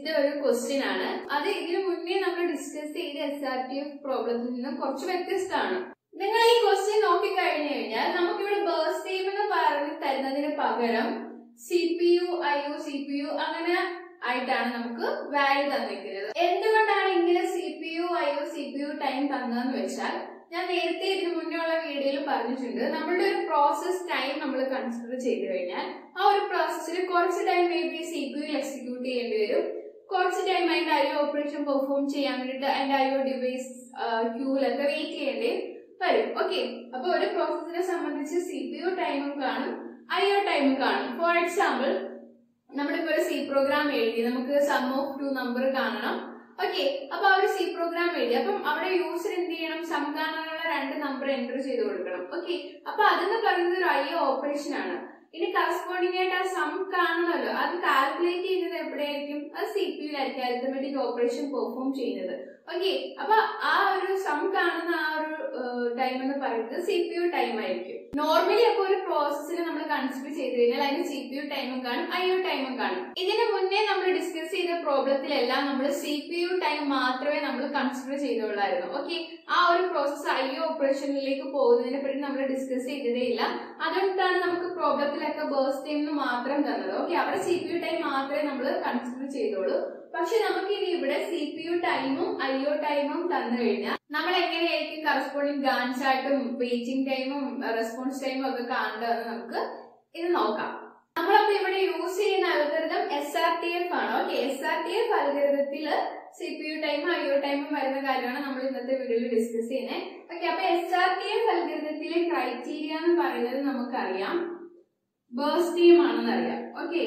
ഒരു ക്വസ്റ്റ്യൻ ആണ് അത് ഇതിനു മുന്നേ നമ്മൾ ഡിസ്കസ് ചെയ്ത എസ് ആർ ടി എഫ് പ്രോബ്ലത്തിൽ നിന്നും കുറച്ച് വ്യത്യസ്തമാണ് നിങ്ങൾ ഈ ക്വസ്റ്റ്യൻ നോക്കി കഴിഞ്ഞു കഴിഞ്ഞാൽ നമുക്കിവിടെ ബേഴ്സ് ടൈം എന്ന് പറഞ്ഞ് തരുന്നതിന് പകരം C P U I U C P U അങ്ങനെ ആയിട്ടാണ് നമുക്ക് വാല്യൂ തന്നിരിക്കുന്നത് എന്തുകൊണ്ടാണ് ഇങ്ങനെ C P U I U C P U time തന്നതെന്ന് വെച്ചാൽ ഞാൻ നേരത്തെ ഇതിന് മുന്നേ ഉള്ള വീഡിയോയിൽ പറഞ്ഞിട്ടുണ്ട് നമ്മളുടെ ഒരു പ്രോസസ് ടൈം നമ്മൾ കൺസിഡർ ചെയ്ത് കഴിഞ്ഞാൽ ആ ഒരു പ്രോസസ്സിൽ കുറച്ച് time may be C P യുയിൽ എക്സിക്യൂട്ട് ചെയ്യേണ്ടി വരും കുറച്ച് ടൈം അതിന്റെ ഐ ഓപ്പറേഷൻ പെർഫോം ചെയ്യാൻ വേണ്ടിയിട്ട് അതിന്റെ ഐ ഒ ഡിവൈസ് ക്യൂലൊക്കെ വെയിറ്റ് ചെയ്യേണ്ടി വരും ഓക്കെ അപ്പൊ ഒരു പ്രോസസ്സിനെ സംബന്ധിച്ച് സി പി യു ടൈമും കാണും ഐ ഒ ടൈമും കാണും ഫോർ എക്സാമ്പിൾ നമ്മളിപ്പോ ഒരു സി പ്രോഗ്രാം എഴുതി നമുക്ക് സം ഓഫ് ടു നമ്പർ കാണണം ഓക്കെ അപ്പൊ ആ ഒരു സി പ്രോഗ്രാം എഴുതി അപ്പം അവിടെ യൂസർ എന്ത് ചെയ്യണം സം കാണാനുള്ള രണ്ട് നമ്പർ എൻ്റർ ചെയ്ത് കൊടുക്കണം ഓക്കെ അപ്പൊ അതെന്ന് പറയുന്നത് ഒരു ഐ ഓപ്പറേഷൻ ആണ് ഇനി കറസ്പോണ്ടിങ് ആയിട്ട് ആ സം കാണണമല്ലോ അത് കാൽക്കുലേറ്റ് ചെയ്യുന്നത് എവിടെയായിരിക്കും അത് സി പി യുലായിരിക്കും അരിത്തമെറ്റിക് ഓപ്പറേഷൻ പെർഫോം ചെയ്യുന്നത് ഓക്കെ അപ്പൊ ആ ഒരു സം കാണുന്ന ആ ഒരു ടൈം എന്ന് പറയുന്നത് സി പി യു ടൈം ആയിരിക്കും നോർമലി അപ്പൊ ഒരു പ്രോസസ്സിനെ നമ്മൾ കൺസിഡർ ചെയ്ത് കഴിഞ്ഞാൽ അതിന് സി പി യു ടൈമും കാണും ഐ ഒ ടൈമും കാണും ഇതിനു മുന്നേ നമ്മൾ ഡിസ്കസ് ചെയ്ത പ്രോബ്ലത്തിലെല്ലാം നമ്മൾ സി പി യു ടൈം മാത്രമേ നമ്മൾ കൺസിഡർ ചെയ്തുള്ളായിരുന്നു ഓക്കെ ആ ഒരു പ്രോസസ്സ് ഐ ഒ ഓപ്പറേഷനിലേക്ക് പോകുന്നതിനെ പറ്റി നമ്മൾ ഡിസ്കസ് ചെയ്തതേ ഇല്ല അതുകൊണ്ടാണ് നമുക്ക് പ്രോബ്ലത്തിലൊക്കെ ബേഴ്സ് ടൈം മാത്രം തന്നത് ഓക്കെ അവിടെ സി പി യു ടൈം മാത്രമേ നമ്മൾ കൺസിഡർ ചെയ്തോളൂ പക്ഷെ നമുക്ക് ഇനി ഇവിടെ സി പി യു ടൈമും ഐ ഒ ടൈമും തന്നു കഴിഞ്ഞാൽ നമ്മൾ എങ്ങനെയായിരിക്കും കറസ്പോണ്ടിങ് ഗാൻ ചാർട്ടും വെയിറ്റിംഗ് ടൈമും റെസ്പോൺസ് ടൈമും ഒക്കെ കാണേണ്ടതെന്ന് നമുക്ക് ഇത് നോക്കാം നമ്മളപ്പോ ഇവിടെ യൂസ് ചെയ്യുന്ന algorithm S R T F ആണ് okay S R T F അൽഗരിതത്തില് സി പി യു ടൈമും ഐ ഒ ടൈമും വരുന്ന കാര്യമാണ് നമ്മൾ ഇന്നത്തെ വീഡിയോയിൽ ഡിസ്കസ് ചെയ്യുന്നത് ഓക്കെ അപ്പൊ എസ് ആർ ടി എഫ് അൽഗരിതത്തിലെ ക്രൈറ്റീരിയ എന്ന് പറയുന്നത് നമുക്കറിയാം ബേഴ്സ് ടീം ആണെന്ന് അറിയാം ഓക്കെ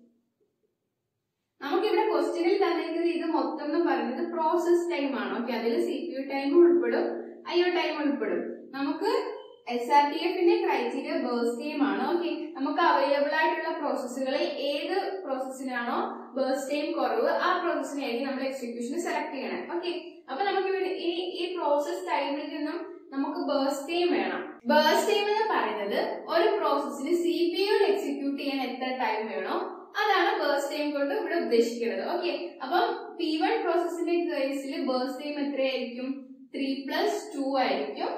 നമുക്കിവിടെ ക്വസ്റ്റ്യനിൽ തന്നിരിക്കുന്നത് ഇത് മൊത്തം എന്ന് പറയുന്നത് പ്രോസസ് ടൈം ആണ് ഓക്കെ അതിൽ സി പി യു ടൈം ഉൾപ്പെടും ഐ ഒ ടൈം ഉൾപ്പെടും നമുക്ക് എസ് ആർ ടി എഫിന്റെ ക്രൈറ്റീരിയ ബേഴ്സ് ടൈം ആണ് ഓക്കെ നമുക്ക് അവൈലബിൾ ആയിട്ടുള്ള പ്രോസസ്സുകളിൽ ഏത് പ്രോസസ്സിനാണോ ബേഴ്സ് ടൈം കുറവ് ആ പ്രോസസ്സിനായിരിക്കും നമ്മൾ എക്സിക്യൂഷൻ സെലക്ട് ചെയ്യണം ഓക്കെ അപ്പൊ നമുക്ക് ഇവിടെ ഈ ഈ പ്രോസസ് ടൈമിൽ നിന്നും നമുക്ക് ബേഴ്സ് ടൈം വേണം ബേഴ്സ് ടൈം എന്ന് പറയുന്നത് ഒരു പ്രോസസ്സിന് സി പി യുയിൽ എക്സിക്യൂട്ട് ചെയ്യാൻ എത്ര ടൈം വേണോ അതാണ് ബേഴ്സ് ടൈം കൊണ്ട് ഇവിടെ ഉദ്ദേശിക്കുന്നത് ഓക്കെ അപ്പം പി വൺ പ്രോസസ്സിന്റെ കേസിൽ ബേഴ്സ് ടൈം എത്രയായിരിക്കും ത്രീ പ്ലസ് ടു ആയിരിക്കും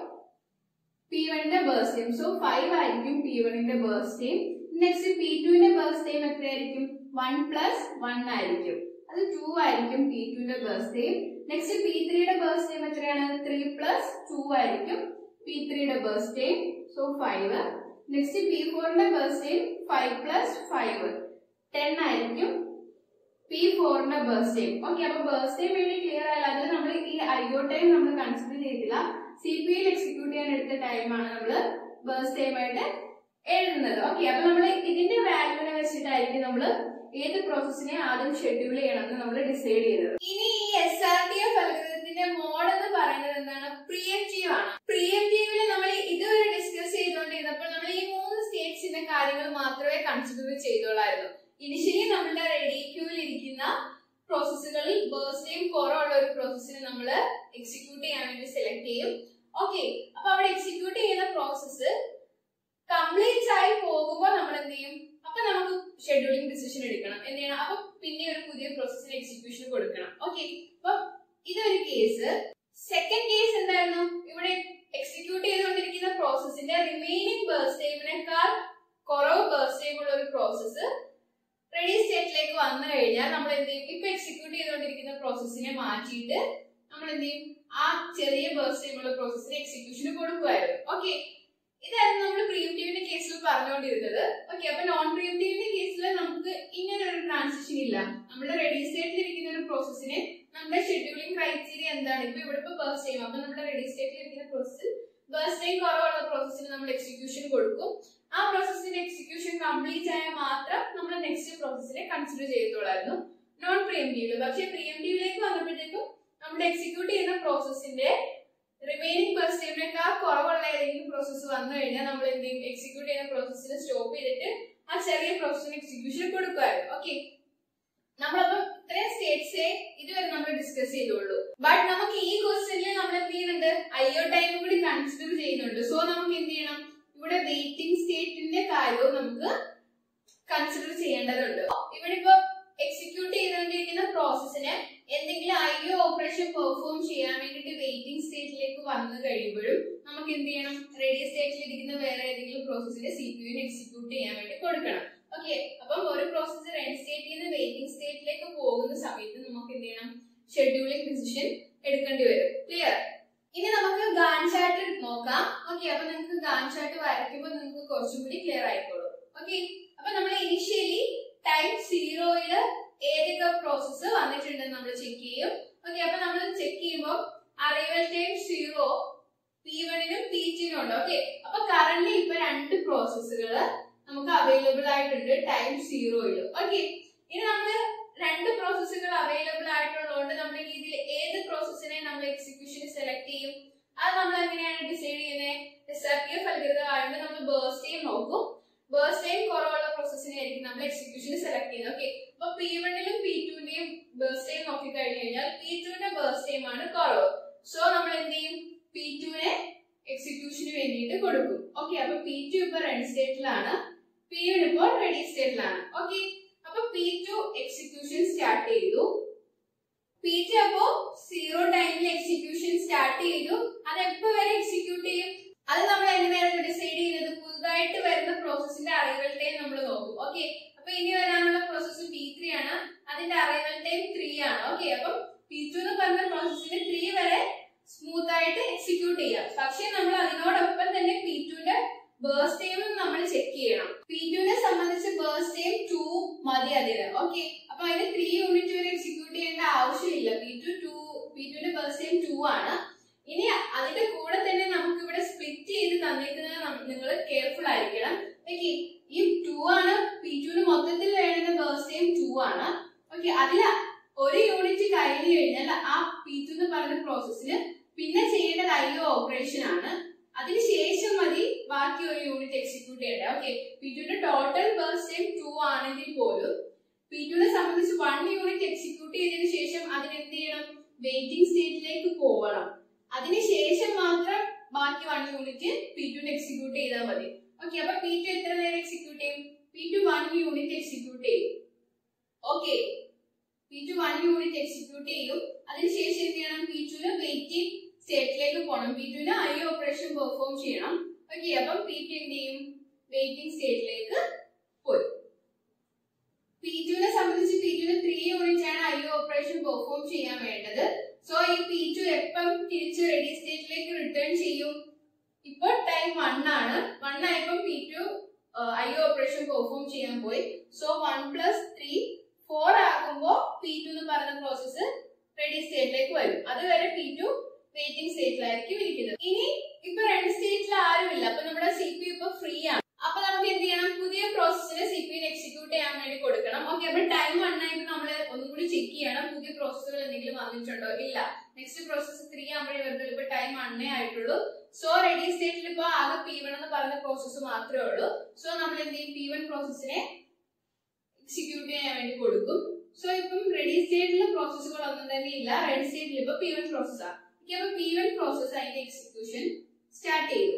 പി വണ്ണിന്റെ ബേഴ്സ് ടൈം സോ ഫൈവ് ആയിരിക്കും പി വണ്ണിന്റെ ബേഴ്സ് ടൈം നെക്സ്റ്റ് പി ടുവിന്റെ ബേഴ്സ് ടൈം എത്രയായിരിക്കും വൺ പ്ലസ് വൺ ആയിരിക്കും അത് ടു ആയിരിക്കും പി ടുവിന്റെ ബേഴ്സ് ടൈം നെക്സ്റ്റ് പി ത്രീയുടെ ബേഴ്സ് ടൈം എത്രയാണ് ത്രീ പ്ലസ് ടു ആയിരിക്കും പി ത്രീയുടെ burst time so five next P ഫോറിന്റെ burst time five plus five ten ആയിരിക്കും പി ഫോറിന്റെ ബേഴ്സ് ടൈം ഓക്കെ അപ്പൊ ബേഴ്സ് ടൈം വേണ്ടി ക്ലിയർ ആയാലും അത് നമ്മൾ ഈ ഐഒ ടൈം നമ്മൾ കൺസിഡർ ചെയ്തില്ല സി പി യിൽ എക്സിക്യൂട്ട് ചെയ്യാൻ എടുത്ത ടൈമാണ് നമ്മൾ ബേഴ്സ് ടൈം ആയിട്ട് എഴുതുന്നത് ഓക്കെ അപ്പൊ നമ്മൾ ഇതിന്റെ വാല്യൂനെ വെച്ചിട്ടായിരിക്കും നമ്മൾ ഏത് പ്രോസസ്സിനെ ആദ്യം ഷെഡ്യൂൾ ചെയ്യണമെന്ന് നമ്മൾ ഡിസൈഡ് ചെയ്തത് ഇനി ഈ എസ് ആർ ടി എഫ് അൽഗരിതത്തിന്റെ മോഡ് എന്ന് പറയുന്നത് എന്താണ് പ്രിയംറ്റീവ് ആണ് പ്രിയംറ്റീവില് നമ്മൾ ഇതുവരെ ഡിസ്കസ് ചെയ്തുകൊണ്ടിരുന്നപ്പോൾ നമ്മൾ ഈ മൂന്ന് സ്റ്റേറ്റ്സിന്റെ കാര്യങ്ങൾ മാത്രമേ കൺസിഡർ ചെയ്തോളായിരുന്നു ഇനിഷ്യലി നമ്മുടെ റെഡി ക്യൂവിൽ ഇരിക്കുന്ന പ്രോസസ്സുകളിൽ ബേഴ്സ് ടൈം കുറവുള്ള ഒരു പ്രോസസ്സിനെ നമ്മൾ എക്സിക്യൂട്ട് ചെയ്യാൻ വേണ്ടി സെലക്ട് ചെയ്യും ഓക്കെ അപ്പൊ അവിടെ എക്സിക്യൂട്ട് ചെയ്യുന്ന പ്രോസസ്സ് കംപ്ലീറ്റ് ആയി പോകുമ്പോൾ നമ്മൾ എന്ത് ചെയ്യും അപ്പൊ നമുക്ക് ഷെഡ്യൂളിംഗ് ഡിസിഷൻ എടുക്കണം എന്ത് ചെയ്യണം അപ്പൊ പിന്നെ ഒരു പുതിയ പ്രോസസ്സിന് എക്സിക്യൂഷൻ കൊടുക്കണം ഓക്കെ അപ്പൊ ഇതൊരു കേസ് സെക്കൻഡ് കേസ് എന്തായിരുന്നു ഇവിടെ എക്സിക്യൂട്ട് ചെയ്തുകൊണ്ടിരിക്കുന്ന പ്രോസസ്സിന്റെ റിമൈനിങ് ബേഴ്സ് ടൈമിനേക്കാൾ കുറവ് ബേഴ്സ് ടൈം ഉള്ള ഒരു പ്രോസസ്സ് റെഡി സ്റ്റേറ്റിലേക്ക് വന്നു കഴിഞ്ഞാൽ നമ്മൾ എന്ത് ചെയ്യും ഇപ്പൊ എക്സിക്യൂട്ട് ചെയ്തുകൊണ്ടിരിക്കുന്ന പ്രോസസ്സിനെ മാറ്റിയിട്ട് നമ്മൾ എന്ത് ചെയ്യും ആ ചെറിയ ബേഴ്സ് ടൈമുള്ള പ്രോസസ്സിന് എക്സിക്യൂഷന് കൊടുക്കുമായിരുന്നു ഓക്കെ ഇതായിരുന്നു നമ്മൾ പ്രീംറ്റീവിന്റെ കേസിൽ പറഞ്ഞുകൊണ്ടിരുന്നത് ഓക്കെ അപ്പൊ നോൺ പ്രീംറ്റീവിന്റെ കേസിൽ നമുക്ക് ഇങ്ങനെ ഒരു ട്രാൻസിഷൻ ഇല്ല നമ്മുടെ റെഡി സ്റ്റേറ്റിൽ ഇരിക്കുന്ന ഒരു പ്രോസസ്സിന് നമ്മുടെ ഷെഡ്യൂളിംഗ് ക്രൈറ്റീരിയ എന്താണ് ഇപ്പൊ ഇവിടെ ഇപ്പൊ ബേഴ്സ് ടൈം അപ്പൊ നമ്മുടെ റെഡി സ്റ്റേറ്റിൽ ഇരിക്കുന്ന പ്രോസസ്സിൽ ബേഴ്സ് ടൈം കുറവുള്ള പ്രോസസ്സിന് നമ്മൾ എക്സിക്യൂഷൻ കൊടുക്കും ആ പ്രോസസ്സിന്റെ എക്സിക്യൂഷൻ കംപ്ലീറ്റ് ആയാൽ മാത്രം നമ്മൾ നെക്സ്റ്റ് പ്രോസസ്സിനെ കൺസിഡർ ചെയ്തോളായിരുന്നു നോൺ പ്രിയംറ്റീവില് പക്ഷെ പ്രിയംറ്റീവിലേക്ക് വന്നപ്പോഴത്തേക്കും നമ്മൾ എക്സിക്യൂട്ട് ചെയ്യുന്ന പ്രോസസ്സിന്റെ റിമൈനിങ് ബസ് ടൈമിനേക്കാൾ കുറവുള്ള ഏതെങ്കിലും പ്രോസസ്സ് വന്നു കഴിഞ്ഞാൽ നമ്മൾ എന്ത് ചെയ്യും എക്സിക്യൂട്ട് ചെയ്യുന്ന പ്രോസസ്സിനെ സ്റ്റോപ്പ് ചെയ്തിട്ട് ആ ചെറിയ പ്രോസസ്സിന് എക്സിക്യൂഷൻ കൊടുക്കുമായിരുന്നു ഓക്കെ നമ്മളപ്പം ഇത്രയും സ്റ്റേറ്റ്സേ ഇതുവരെ നമ്മൾ ഡിസ്കസ് ചെയ്തുള്ളൂ ബട്ട് നമുക്ക് ഈ ക്വസ്റ്റ്യനിൽ നമ്മൾ എന്ത് ചെയ്യുന്നുണ്ട് ഐഒ ടൈം കൂടി കൺസിഡർ ചെയ്യുന്നുണ്ട് സോ നമുക്ക് എന്ത് ചെയ്യണം ഇവിടെ വെയിറ്റിംഗ് സ്റ്റേറ്റിന്റെ കാര്യവും നമുക്ക് കൺസിഡർ ചെയ്യേണ്ടതുണ്ട് ഇവിടെ ഇപ്പൊ എക്സിക്യൂട്ട് ചെയ്തുകൊണ്ടിരിക്കുന്ന പ്രോസസ്സിന് എന്തെങ്കിലും ഐഒ ഓപ്പറേഷൻ പെർഫോം ചെയ്യാൻ വേണ്ടിയിട്ട് വെയിറ്റിംഗ് സ്റ്റേറ്റിലേക്ക് വന്നു കഴിയുമ്പോഴും നമുക്ക് എന്ത് ചെയ്യണം റെഡി സ്റ്റേറ്റിൽ ഇരിക്കുന്ന വേറെ ഏതെങ്കിലും പ്രോസസ്സിന് സി പി യുവിന് എക്സിക്യൂട്ട് ചെയ്യാൻ വേണ്ടി കൊടുക്കണം ഓക്കെ അപ്പം ഒരു പ്രോസസ്സ് റെഡി സ്റ്റേറ്റിൽ നിന്ന് വെയിറ്റിംഗ് സ്റ്റേറ്റിലേക്ക് പോകുന്ന സമയത്ത് നമുക്ക് എന്ത് ചെയ്യണം ഷെഡ്യൂളിംഗ് ഡിസിഷൻ എടുക്കേണ്ടി വരും ക്ലിയർ ഇനി നമുക്ക് ഗാൻ ചാർട്ട് നോക്കാം ഓക്കെ അപ്പൊ നിങ്ങൾക്ക് ഗാൻ ചാർട്ട് വരയ്ക്കുമ്പോൾ നിങ്ങൾക്ക് കുറച്ചും കൂടി ക്ലിയർ ആയിക്കോളും ഓക്കെ അപ്പൊ നമ്മൾ ഇനിഷ്യലി ടൈം സീറോയില് ഏതൊക്കെ പ്രോസസ്സ് വന്നിട്ടുണ്ടെന്ന് നമ്മൾ ചെക്ക് ചെയ്യും ഓക്കെ അപ്പൊ നമ്മൾ ചെക്ക് ചെയ്യുമ്പോൾ അറൈവൽ ടൈം സീറോ പി വണ്ണിനും പി ടുനും ഉണ്ട് ഓക്കെ അപ്പൊ കറന്റ് ഇപ്പൊ രണ്ട് പ്രോസസ്സുകൾ നമുക്ക് അവൈലബിൾ ആയിട്ടുണ്ട് ടൈം സീറോയിൽ ഓക്കെ ഇനി നമ്മൾ രണ്ട് പ്രോസസ്സുകൾ അവൈലബിൾ ആയിട്ടുള്ളതുകൊണ്ട് നമ്മൾ ഇതിൽ ഏത് പ്രോസസ്സിനെ നമ്മൾ എക്സിക്യൂഷൻ സെലക്ട് ചെയ്യും അത് നമ്മൾ എങ്ങനെയാണ് ഡിസൈഡ് ചെയ്യുന്നത് S R P F algorithm ആയതുകൊണ്ട് നമ്മൾ ബേഴ്സ് ടൈം നോക്കും ബേഴ്സ് ടൈം കുറവുള്ള പ്രോസസ്സിനെ ആയിരിക്കും നമ്മൾ എക്സിക്യൂഷൻ സെലക്ട് ചെയ്യുന്നത് ഓക്കെ അപ്പൊ പി വണ്ണിലും പി ടുവിന്റെയും ബേഴ്സ് ടൈം നോക്കി കഴിഞ്ഞു കഴിഞ്ഞാൽ പി ടുവിന്റെ ബേഴ്സ് ടൈം ആണ് കുറവ് സോ നമ്മൾ എന്ത് ചെയ്യും പി ടുവിനെ എക്സിക്യൂഷന് വേണ്ടിയിട്ട് കൊടുക്കും ഓക്കെ അപ്പൊ പി ടു ഇപ്പൊ റെഡി സ്റ്റേറ്റിലാണ് പി വൺ ഇപ്പോൾ റെഡി സ്റ്റേറ്റിലാണ് ഓക്കെ അപ്പൊ പി ടു എക്സിക്യൂഷൻ സ്റ്റാർട്ട് ചെയ്തു പി ടു അപ്പോ സീറോ ടൈമിൽ എക്സിക്യൂഷൻ സ്റ്റാർട്ട് ചെയ്തു അത് എപ്പോ വരെ എക്സിക്യൂട്ട് ചെയ്യും അത് നമ്മൾ എങ്ങനെയാണ് ഡിസൈഡ് ചെയ്യുന്നത് പുതുതായിട്ട് വരുന്ന പ്രോസസ്സിന്റെ അറൈവൽ ടൈം നമ്മൾ നോക്കും ഓക്കെ അപ്പൊ ഇനി വരാനുള്ള പ്രോസസ്സ് പി ത്രീ ആണ് അതിന്റെ അറൈവൽ ടൈം ത്രീ ആണ് ഓക്കെ അപ്പം പി ടു എന്ന് പറഞ്ഞ പ്രോസസ്സിന് ത്രീ വരെ സ്മൂത്ത് ആയിട്ട് എക്സിക്യൂട്ട് ചെയ്യാം പക്ഷെ നമ്മൾ അതിനോടൊപ്പം തന്നെ പി ടുന്റെ ബേഴ്സ് ടൈമും നമ്മൾ ചെക്ക് ചെയ്യണം പി ടുവിനെ സംബന്ധിച്ച് ബേഴ്സ് ടൈം ടു മതി അതിന് ഓക്കെ അപ്പൊ അതിന് ത്രീ യൂണിറ്റ് വരെ എക്സിക്യൂട്ട് ചെയ്യേണ്ട ആവശ്യമില്ല പി ടു ടു പി ടുവിന്റെ ബേഴ്സ് ടൈം ടു ആണ് ഇനി അതിന്റെ കൂടെ തന്നെ നമുക്ക് ഇവിടെ സ്പ്ലിറ്റ് ചെയ്ത് തന്നിരിക്കുന്നത് നിങ്ങൾ കെയർഫുൾ ആയിരിക്കണം ഓക്കെ ഈ ടു ആണ് പി ടുവിന് മൊത്തത്തിൽ വേണ്ടുന്ന ബേഴ്സ് ടൈം ടു ആണ് ഓക്കെ അതിൽ ഒരു യൂണിറ്റ് കഴിഞ്ഞു കഴിഞ്ഞാൽ ആ പി ടു എന്ന് പറയുന്ന പ്രോസസ്സിന് പിന്നെ ചെയ്യേണ്ടത് ഐ ഓപ്പറേഷൻ ആണ് അതിനുശേഷം മതി ബാക്കി ഒരു യൂണിറ്റ് എക്സിക്യൂട്ട് ചെയ്യേണ്ടത് ഓക്കെ പി ടുന്റെ ടോട്ടൽ ബേഴ്സ് ടൈം ടു ആണെങ്കിൽ പോലും പി ടുനെ സംബന്ധിച്ച് വൺ യൂണിറ്റ് എക്സിക്യൂട്ട് ചെയ്തതിനു ശേഷം അതിന് എന്ത് ചെയ്യണം വെയിറ്റിംഗ് സ്റ്റേറ്റിലേക്ക് പോകണം അതിനുശേഷം മാത്രം ബാക്കി വൺ യൂണിറ്റ് പി ടുന് എക്സിക്യൂട്ട് ചെയ്താൽ മതി ഓക്കെ അപ്പൊ പി ടു എത്ര നേരം എക്സിക്യൂട്ട് ചെയ്യും P two one unit execute ചെയ്യും okay P two one unit execute ചെയ്യും അതിനുശേഷം എന്ത് ചെയ്യണം പി ടുന് വെയിറ്റിംഗ് സ്റ്റേറ്റിലേക്ക് പോകണം പി ടുന് ഐ ഓപ്പറേഷൻ പെർഫോം ചെയ്യണം ഓക്കെ അപ്പം പി ടു എന്ത് ചെയ്യും വെയിറ്റിംഗ് സ്റ്റേറ്റിലേക്ക് പോയി പി ടുവിനെ സംബന്ധിച്ച് പി ടുന് ത്രീ യൂണിറ്റ് ആണ് ഐ ഓപ്പറേഷൻ പെർഫോം ചെയ്യാൻ വേണ്ടത് സോ ഈ പി ടു എപ്പം തിരിച്ച് റെഡി സ്റ്റേറ്റിലേക്ക് റിട്ടേൺ ചെയ്യും ഇപ്പൊ ടൈം വൺ ആണ് വൺ ആയപ്പോൾ P two I operation perform ചെയ്യാൻ പോയി so one plus three four ആകുമ്പോൾ പി ടു എന്ന് പറയുന്ന പ്രോസസ്സ് റെഡി സ്റ്റേറ്റിലേക്ക് വരും അതുവരെ പി ടു വെയിറ്റിംഗ് സ്റ്റേറ്റിലായിരിക്കും ഇരിക്കുന്നത് ഇനി ഇപ്പൊ റെഡി സ്റ്റേറ്റിൽ ആരുമില്ല അപ്പൊ നമ്മുടെ സി പി ഇപ്പൊ ഫ്രീ ആണ് അപ്പൊ നമുക്ക് എന്ത് ചെയ്യണം പുതിയ പ്രോസസ്സിന് സി പി എക്സിക്യൂട്ട് ചെയ്യാൻ വേണ്ടി കൊടുക്കണം ഓക്കെ അപ്പൊ ടൈം വൺ ആയിട്ട് നമ്മൾ ഒന്നും കൂടി ചെക്ക് ചെയ്യണം പുതിയ പ്രോസസ്സുകൾ എന്തെങ്കിലും വന്നിട്ടുണ്ടോ ഇല്ല നെക്സ്റ്റ് പ്രോസസ്സ് ത്രീ ആകുമ്പോഴേ വരുന്നുള്ളൂ ഇപ്പൊ ടൈം വണ്ണേ ആയിട്ടുള്ളൂ സോ റെഡി സ്റ്റേറ്റിൽ ഇപ്പൊ ആകെ പി വൺ എന്ന് പറഞ്ഞ പ്രോസസ്സ് മാത്രമേ ഉള്ളൂ സോ നമ്മൾ എന്ത് ചെയ്യും പി വൺ പ്രോസസ്സിനെ എക്സിക്യൂട്ട് ചെയ്യാൻ വേണ്ടി കൊടുക്കും സോ ഇപ്പം റെഡി സ്റ്റേറ്റിലെ പ്രോസസ്സുകൾ ഒന്നും തന്നെ ഇല്ല റെഡി സ്റ്റേറ്റിൽ ഇപ്പൊ പി വൺ പ്രോസസ്സാണ് അപ്പൊ പി വൺ പ്രോസസ് അതിന്റെ എക്സിക്യൂഷൻ സ്റ്റാർട്ട് ചെയ്തു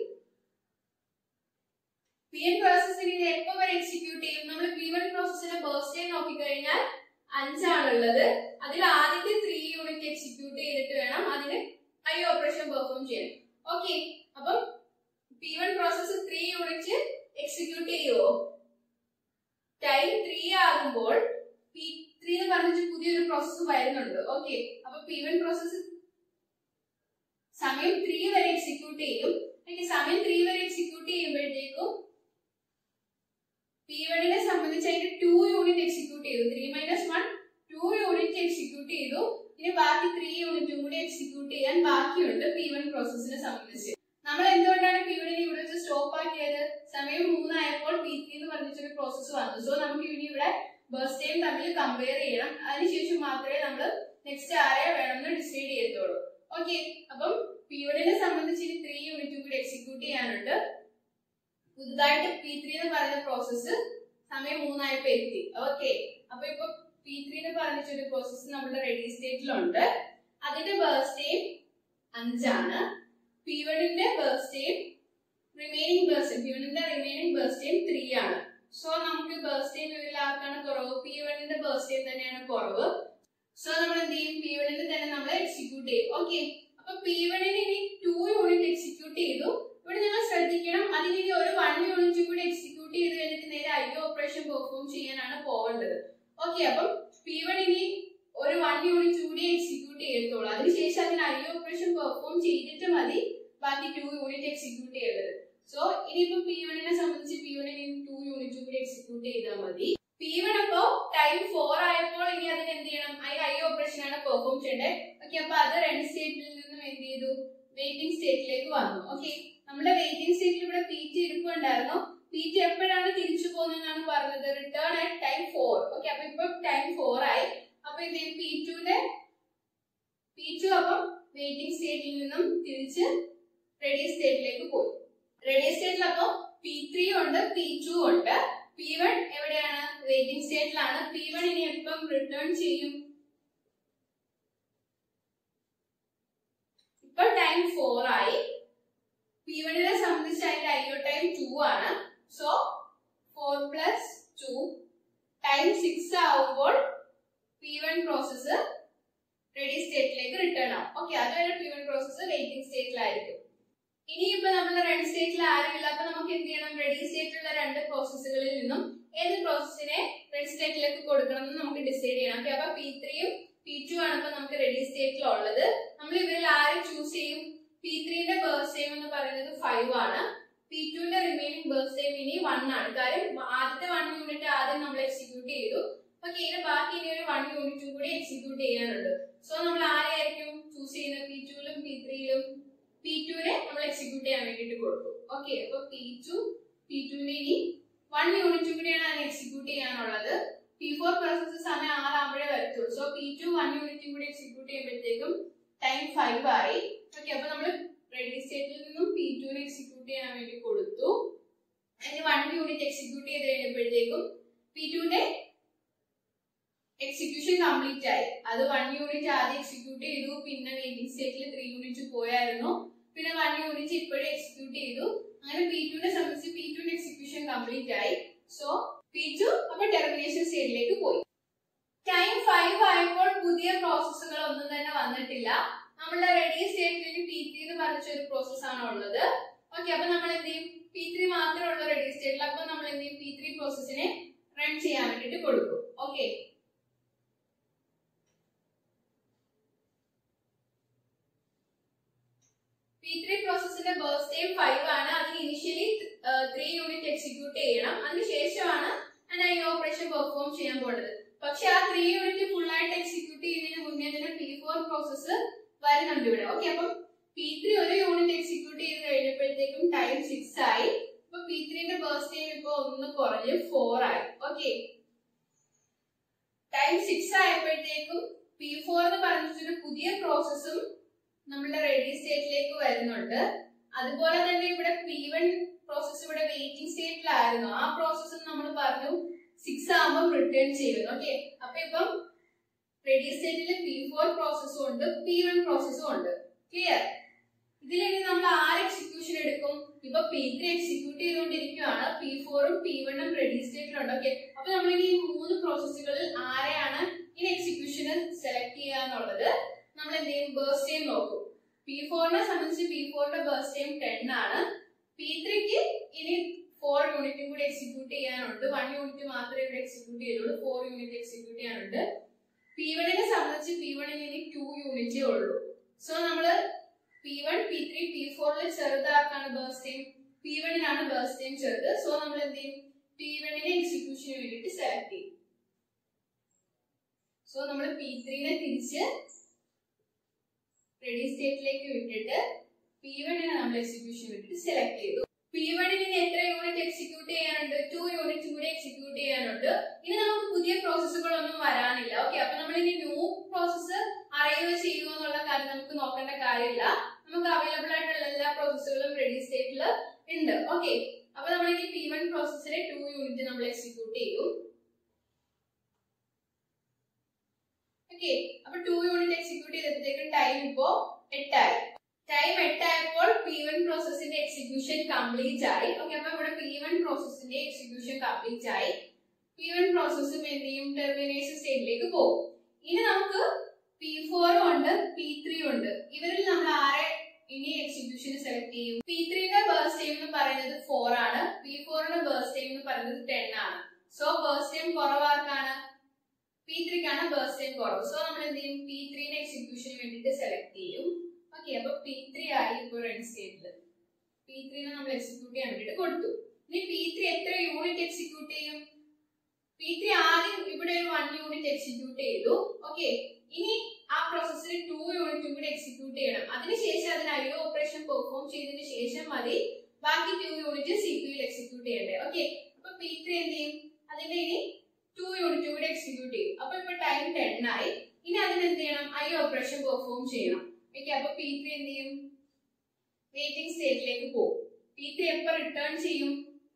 പി എൻ പ്രോസസ്സിന് ഇത് എപ്പോ വരെ എക്സിക്യൂട്ട് ചെയ്യും നമ്മൾ പി വൺ പ്രോസസ്സിന്റെ ബേഴ്സ് ടൈം നോക്കിക്കഴിഞ്ഞാൽ അഞ്ചാണുള്ളത് അതിൽ ആദ്യത്തെ ത്രീ യൂണിറ്റ് എക്സിക്യൂട്ട് ചെയ്തിട്ട് വേണം അതിന് ഐ ഓപ്പറേഷൻ പെർഫോം ചെയ്യാൻ ഓക്കെ അപ്പം P one process three unit execute ചെയ്യുമോ ടൈം ത്രീ ആകുമ്പോൾ പി ത്രീ എന്ന് പറഞ്ഞിട്ട് പുതിയൊരു പ്രോസസ്സ് വരുന്നുണ്ട് ഓക്കെ അപ്പൊ പി വൺ പ്രോസസ്സ് സമയം ത്രീ വരെ എക്സിക്യൂട്ട് ചെയ്യും അല്ലെങ്കിൽ സമയം ത്രീ വരെ എക്സിക്യൂട്ട് ചെയ്യുമ്പോഴത്തേക്കും പി വണ്ണിനെ സംബന്ധിച്ച് അതിന്റെ ടു യൂണിറ്റ് എക്സിക്യൂട്ട് ചെയ്തു three minus one two unit execute ചെയ്തു ഇനി ബാക്കി ത്രീ യൂണിറ്റും കൂടി എക്സിക്യൂട്ട് ചെയ്യാൻ ബാക്കിയുണ്ട് പി വൺ പ്രോസസ്സിനെ സംബന്ധിച്ച് നമ്മൾ എന്തുകൊണ്ടാണ് പി വണ്ണിനെ ഇവിടെ വെച്ച് സ്റ്റോപ്പ് ആക്കിയത് സമയം മൂന്നായപ്പോൾ പി ത്രീ എന്ന് പറഞ്ഞിട്ടൊരു പ്രോസസ്സ് വന്നു സോ നമുക്ക് ഇനി ഇവിടെ ബേഴ്സ് ടൈം തമ്മിൽ കമ്പയർ ചെയ്യണം അതിനുശേഷം മാത്രമേ നമ്മൾ നെക്സ്റ്റ് ആരെ വേണമെന്ന് ഡിസൈഡ് ചെയ്യത്തുള്ളൂ ഓക്കെ അപ്പം പി വണ്ണിനെ സംബന്ധിച്ച് ഇനി ത്രീ യൂണിറ്റും കൂടി എക്സിക്യൂട്ട് ചെയ്യാനുണ്ട് പുതുതായിട്ട് പി ത്രീ എന്ന് പറയുന്ന പ്രോസസ്സ് സമയം മൂന്നായപ്പോ എത്തി ഓക്കെ അപ്പൊ ഇപ്പൊ പി ത്രീ എന്ന് പറഞ്ഞിട്ടൊരു പ്രോസസ്സ് നമ്മുടെ റെഡി സ്റ്റേറ്റിലുണ്ട് അതിന്റെ ബേഴ്സ് ടൈം അഞ്ചാണ് പി വണ്ണിന്റെ burst time remaining burst P വണ്ണിന്റെ റിമൈനിങ് ബേഴ്സ് ടൈം ത്രീ ആണ് സോ നമുക്ക് ബേഴ്സ് ടൈം ഇതിലാർക്കാണ് കുറവ് പി വണ്ണിന്റെ ബേഴ്സ് ടൈം തന്നെയാണ് കുറവ് സോ നമ്മൾ എന്ത് ചെയ്യും പി വണ്ണിന് തന്നെ നമ്മൾ എക്സിക്യൂട്ട് ചെയ്യും ഓക്കെ അപ്പൊ പി വണ്ണിന് ഇനി ടു യൂണിറ്റ് എക്സിക്യൂട്ട് ചെയ്തു ഇവിടെ നിങ്ങൾ ശ്രദ്ധിക്കണം അതിന് ഇനി ഒരു വൺ യൂണിറ്റ് കൂടി എക്സിക്യൂട്ട് ചെയ്ത് കഴിഞ്ഞിട്ട് നേരെ ഐ ഓപ്പറേഷൻ പെർഫോം ചെയ്യാനാണ് പോകേണ്ടത് ഓക്കെ അപ്പം പി വൺ ഇനി ഒരു വൺ യൂണിറ്റ് കൂടി എക്സിക്യൂട്ട് ചെയ്യത്തുള്ളൂ അതിനുശേഷം അതിന് ഐ ഓപ്പറേഷൻ പെർഫോം ചെയ്തിട്ട് മതി ബാക്കി ടു യൂണിറ്റ് എക്സിക്യൂട്ട് ചെയ്യേണ്ടത് സോ ഇനിയിപ്പോ പി വണ്ണിനെ സംബന്ധിച്ച് പി വണ്ണിന് ടു യൂണിറ്റ് കൂടി എക്സിക്യൂട്ട് ചെയ്താൽ മതി പി വൺ അപ്പോ ടൈം ഫോർ ആയപ്പോൾ ഇനി അതിന് എന്ത് ചെയ്യണം അതിന് ഐ ഓപ്പറേഷൻ ആണ് പെർഫോം ചെയ്യേണ്ടത് ഓക്കെ അപ്പൊ അത് രണ്ട് സ്റ്റേറ്റിൽ നിന്നും എന്ത് ചെയ്തു വെയിറ്റിംഗ് സ്റ്റേറ്റിലേക്ക് വന്നു ഓക്കെ നമ്മുടെ വെയിറ്റിംഗ് സ്റ്റേറ്റിൽ ഇവിടെ പി ടി ഇരിപ്പുണ്ടായിരുന്നു പി ടി എപ്പോഴാണ് തിരിച്ചു പോകുന്നതെന്നാണ് പറഞ്ഞത് return at time four okay അപ്പൊ ഇപ്പൊ ടൈം ഫോർ ആയി അപ്പൊ ഇത് പി ടുന്റെ പി ടു അപ്പം വെയിറ്റിംഗ് സ്റ്റേറ്റിൽ നിന്നും തിരിച്ച് റെഡി സ്റ്റേറ്റിലേക്ക് പോയി റെഡി സ്റ്റേറ്റിൽ അപ്പൊ പി ത്രീ ഉണ്ട് പി ടു ഉണ്ട് പി വൺ എവിടെയാണ് വെയിറ്റിംഗ് സ്റ്റേറ്റിലാണ് പി വൺ ഇനി എപ്പം റിട്ടേൺ ചെയ്യും ഇപ്പൊ ടൈം ഫോർ ആയി പി വണ്ണിനെ സംബന്ധിച്ച് അതിന്റെ ഐഒ ടൈം ടു ആണ് so four plus two time six ആവുമ്പോൾ പി വൺ പ്രോസസ്സ് റെഡി സ്റ്റേറ്റിലേക്ക് റിട്ടേൺ ആവും ഓക്കെ അതുവരെ പി വൺ പ്രോസസ്സ് വെയിറ്റിംഗ് സ്റ്റേറ്റിലായിരിക്കും ഇനിയിപ്പോ നമ്മൾ റെഡി സ്റ്റേറ്റിൽ ആരുമില്ല അപ്പൊ നമുക്ക് എന്ത് ചെയ്യണം റെഡി സ്റ്റേറ്റിലുള്ള രണ്ട് പ്രോസസ്സുകളിൽ നിന്നും ഏത് പ്രോസസ്സിനെ റെഡി സ്റ്റേറ്റിലേക്ക് കൊടുക്കണം എന്ന് നമുക്ക് ഡിസൈഡ് ചെയ്യണം ഓക്കെ അപ്പൊ പി ത്രീയും പി ടു ആണ് ഇപ്പൊ നമുക്ക് റെഡി സ്റ്റേറ്റിൽ ഉള്ളത് നമ്മൾ ഇവരിൽ ആരെ ചൂസ് ചെയ്യും പി ത്രീന്റെ ബേർത്ത് ടൈം എന്ന് പറയുന്നത് ഫൈവ് ആണ് പി ടുവിന്റെ റിമൈനിങ് ബേർത്ത് ടൈം ഇനി വൺ ആണ് കാര്യം ആദ്യത്തെ വൺ യൂണിറ്റ് ആദ്യം നമ്മൾ എക്സിക്യൂട്ട് ചെയ്തു ഓക്കെ ഇനി ബാക്കി ഇനി ഒരു വൺ യൂണിറ്റും കൂടി എക്സിക്യൂട്ട് ചെയ്യാനുണ്ട് സോ നമ്മൾ ആരെയായിരിക്കും ചൂസ് ചെയ്യുന്നത് പി ടുവിലും പി ത്രീയിലും പി ടുവിനെ നമ്മൾ എക്സിക്യൂട്ട് ചെയ്യാൻ വേണ്ടിയിട്ട് കൊടുക്കും ഓക്കെ അപ്പൊ പി ടു പി ടുവിന്റെ ഇനി വൺ യൂണിറ്റും കൂടിയാണ് അതിന് എക്സിക്യൂട്ട് ചെയ്യാനുള്ളത് പി ഫോർ പ്രോസസ് സമയം ആറാകുമ്പോഴേ വരത്തുള്ളൂ സോ പി ടു വൺ യൂണിറ്റും കൂടി എക്സിക്യൂട്ട് ചെയ്യുമ്പോഴത്തേക്കും ടൈം ഫൈവ് ആയി ഓക്കെ അപ്പൊ നമ്മൾ റെഡി സ്റ്റേറ്റിൽ നിന്നും പി ടുവിനെ എക്സിക്യൂട്ട് ചെയ്യാൻ വേണ്ടി കൊടുത്തു അതിന് വൺ യൂണിറ്റ് എക്സിക്യൂട്ട് ചെയ്ത് കഴിഞ്ഞപ്പോഴത്തേക്കും പി ടുവിന്റെ എക്സിക്യൂഷൻ കംപ്ലീറ്റ് ആയി അത് വൺ യൂണിറ്റ് ആദ്യം എക്സിക്യൂട്ട് ചെയ്തു പിന്നെ വെയിറ്റിംഗ് സ്റ്റേറ്റിൽ ത്രീ യൂണിറ്റ് പോയായിരുന്നു പിന്നെ വൺ യൂണിറ്റ് ഇപ്പോഴും എക്സിക്യൂട്ട് ചെയ്തു അങ്ങനെ പി ടുവിനെ സംബന്ധിച്ച് പി ടുവിന്റെ എക്സിക്യൂഷൻ കംപ്ലീറ്റ് ആയി സോ പി ടു അപ്പൊ ടെർമിനേഷൻ സ്റ്റേറ്റിലേക്ക് പോയി ടൈം ഫൈവ് ആയപ്പോൾ പുതിയ പ്രോസസ്സുകൾ ഒന്നും തന്നെ വന്നിട്ടില്ല നമ്മളുടെ റെഡി സ്റ്റേറ്റിൽ പി ത്രീ എന്ന് പറഞ്ഞ ഒരു പ്രോസസ് ആണ് ഉള്ളത് ഓക്കെ അപ്പൊ നമ്മൾ എന്ത് ചെയ്യും പി ത്രീ മാത്രമേ ഉള്ളൂ റെഡി സ്റ്റേറ്റിൽ അപ്പൊ നമ്മൾ എന്ത് ചെയ്യും പി ത്രീ പ്രോസസ്സിനെ റൺ ചെയ്യാൻ വേണ്ടിട്ട് കൊടുക്കും ഓക്കെ പി ത്രീ പ്രോസസ്സിന്റെ ബേർത്ത് ടൈം ഫൈവ് ആണ് അതിന് ഇനിഷ്യലി ത്രീ യൂണിറ്റ് എക്സിക്യൂട്ട് ചെയ്യണം അതിനുശേഷമാണ് ഐ ഓപ്പറേഷൻ പെർഫോം ചെയ്യാൻ പോകുന്നത് പക്ഷെ ആ ത്രീ യൂണിറ്റ് ഫുൾ ആയിട്ട് എക്സിക്യൂട്ട് ചെയ്യുന്നതിന് മുന്നേ തന്നെ പി ഫോർ പ്രോസസ്സ് വരുന്നുണ്ട് ഇവിടെ ഓക്കെ അപ്പം പി ത്രീ ഒരു യൂണിറ്റ് എക്സിക്യൂട്ട് ചെയ്ത് കഴിഞ്ഞപ്പോഴത്തേക്കും ടൈം സിക്സ് ആയി അപ്പൊ പി ത്രീന്റെ ബേർത്ത് ടൈം ഇപ്പൊ ഒന്ന് കുറഞ്ഞ് ഫോർ ആയി ഓക്കെ ടൈം സിക്സ് ആയപ്പോഴത്തേക്കും പി ഫോർ എന്ന് പറഞ്ഞിട്ടൊരു പുതിയ പ്രോസസ്സും നമ്മളുടെ റെഡി സ്റ്റേറ്റിലേക്ക് വരുന്നുണ്ട് അതുപോലെ തന്നെ ഇവിടെ പി വൺ പ്രോസസ് ഇവിടെ വെയിറ്റിംഗ് സ്റ്റേറ്റിലായിരുന്നു ആ പ്രോസസ്സും നമ്മൾ പറഞ്ഞു സിക്സ് ആകുമ്പോൾ റിട്ടേൺ ചെയ്യുന്നു ഓക്കെ അപ്പൊ ഇപ്പം റെഡി സ്റ്റേറ്റിൽ പി ഫോർ പ്രോസസ്സും ഉണ്ട് പി വൺ പ്രോസസ്സും ഉണ്ട് ക്ലിയർ ഇതിലിനി നമ്മൾ ആര് എക്സിക്യൂഷൻ എടുക്കും ഇപ്പൊ പി ത്രീ എക്സിക്യൂട്ട് ചെയ്തുകൊണ്ടിരിക്കുകയാണ് പി ഫോറും പി വണ്ണും റെഡി സ്റ്റേറ്റിലുണ്ട് ഓക്കെ അപ്പൊ നമ്മൾ ഇനി ഈ മൂന്ന് പ്രോസസ്സുകളിൽ ആരെയാണ് ഇനി എക്സിക്യൂഷന് സെലക്ട് ചെയ്യുക എന്നുള്ളത് നമ്മൾ എന്ത് ചെയ്യും ബേസ്റ്റ് ടൈം നോക്കും പി ഫോറിനെ സംബന്ധിച്ച് പി ഫോറിന്റെ ബേസ്റ്റ് ടൈം ടെൻ ആണ് പി ത്രീക്ക് ഇനി ഫോർ യൂണിറ്റും കൂടി എക്സിക്യൂട്ട് ചെയ്യാനുണ്ട് വൺ യൂണിറ്റ് മാത്രമേ ഇവിടെ എക്സിക്യൂട്ട് ചെയ്തുള്ളൂ ഫോർ യൂണിറ്റ് എക്സിക്യൂട്ട് ചെയ്യാനുണ്ട് പി വണ്ണിനെ സംബന്ധിച്ച് പി വണ്ണിന് ഇനി ടു യൂണിറ്റേ ഉള്ളൂ സോ നമ്മള് P one P three P ഫോറിൽ ചെറുതാക്കാണ് ബേസ്റ്റ് ടൈം പി വണ്ണിനാണ് ബേസ്റ്റ് ടൈം ചെറുത് സോ നമ്മൾ എന്ത് ചെയ്യും പി വണ്ണിനെ എക്സിക്യൂഷന് വേണ്ടിയിട്ട് സെലക്ട് ചെയ്യും സോ നമ്മൾ പി ത്രീനെ തിരിച്ച് റെഡി സ്റ്റേറ്റിലേക്ക് വിട്ടിട്ട് പി വണ്ണിനെ നമ്മൾ എക്സിക്യൂഷൻ വിട്ടിട്ട് സെലക്ട് ചെയ്തു പി വണ്ണിന് ഇനി എത്ര യൂണിറ്റ് എക്സിക്യൂട്ട് ചെയ്യാനുണ്ട് ടു യൂണിറ്റ് കൂടി എക്സിക്യൂട്ട് ചെയ്യാനുണ്ട് ഇനി നമുക്ക് പുതിയ പ്രോസസ്സുകളൊന്നും വരാനില്ല ഓക്കെ അപ്പൊ നമ്മൾ ഇനി ന്യൂ പ്രോസസ്സ് അറൈവ് ചെയ്യുമോ എന്നുള്ള കാര്യം നമുക്ക് നോക്കേണ്ട കാര്യമില്ല നമുക്ക് അവൈലബിൾ ആയിട്ടുള്ള എല്ലാ പ്രോസസ്സുകളും റെഡി സ്റ്റേറ്റിൽ ഉണ്ട് ഓക്കെ അപ്പൊ നമ്മൾ ഇനി പി വൺ പ്രോസസ്സിലെ ടു യൂണിറ്റ് നമ്മൾ എക്സിക്യൂട്ട് ചെയ്യും ഓക്കെ അപ്പൊ ടു യൂണിറ്റ് എക്സിക്യൂട്ട് ചെയ്തപ്പോഴത്തേക്കും ടൈം ഇപ്പോ എട്ടായി ടൈം എട്ടായപ്പോൾ പി വൺ പ്രോസസ്സിന്റെ എക്സിക്യൂഷൻ കംപ്ലീറ്റ് ആയി ഓക്കെ അപ്പൊ ഇവിടെ പി വൺ പ്രോസസ്സിന്റെ എക്സിക്യൂഷൻ കംപ്ലീറ്റ് ആയി പി വൺ പ്രോസസ്സും എന്ത് ചെയ്യും ടെർമിനേഷൻ സ്റ്റേറ്റിലേക്ക് പോകും ഇനി നമുക്ക് കുറവ് സോ നമ്മൾ എന്ത് ചെയ്യും പി ത്രീനെ എക്സിക്യൂഷന് വേണ്ടിയിട്ട് സെലക്ട് ചെയ്യും ഓക്കെ അപ്പൊ പി ത്രീ ആയി ഇപ്പോൾ റെഡി സ്റ്റേറ്റിൽ പി ത്രീനെ നമ്മൾ എക്സിക്യൂട്ട് ചെയ്യാൻ വേണ്ടിയിട്ട് കൊടുത്തു ഇനി പി ത്രീ എത്ര യൂണിറ്റ് എക്സിക്യൂട്ട് ചെയ്യും പി ത്രീ ആദ്യം ഇവിടെ ഒരു വൺ യൂണിറ്റ് എക്സിക്യൂട്ട് ചെയ്തു ഓക്കെ ഇനി ആ പ്രോസസ്സിൽ ടു യൂണിറ്റും കൂടി എക്സിക്യൂട്ട് ചെയ്യണം അതിനുശേഷം അതിന് അയ്യോ ഓപ്പറേഷൻ പെർഫോം ചെയ്തതിന് ശേഷം മതി ബാക്കി ടു യൂണിറ്റ് സി പി യിൽ എക്സിക്യൂട്ട് ചെയ്യണ്ടേ ഓക്കെ അപ്പൊ പി ത്രീ എന്ത് ചെയ്യും അതിന്റെ ഇനി ടു യൂണിറ്റ് കൂടി എക്സിക്യൂട്ട് ചെയ്യും അപ്പൊ ഇപ്പൊ ടൈം ടെൻ ആയി ഇനി അതിന് എന്ത് ചെയ്യണം ഐ ഓപ്പറേഷൻ പെർഫോം ചെയ്യണം ഓക്കെ അപ്പൊ പി ത്രീ എന്ത് ചെയ്യും വെയിറ്റിംഗ് സ്റ്റേറ്റിലേക്ക് പോകും പി ത്രീ എപ്പോ റിട്ടേൺ ചെയ്യും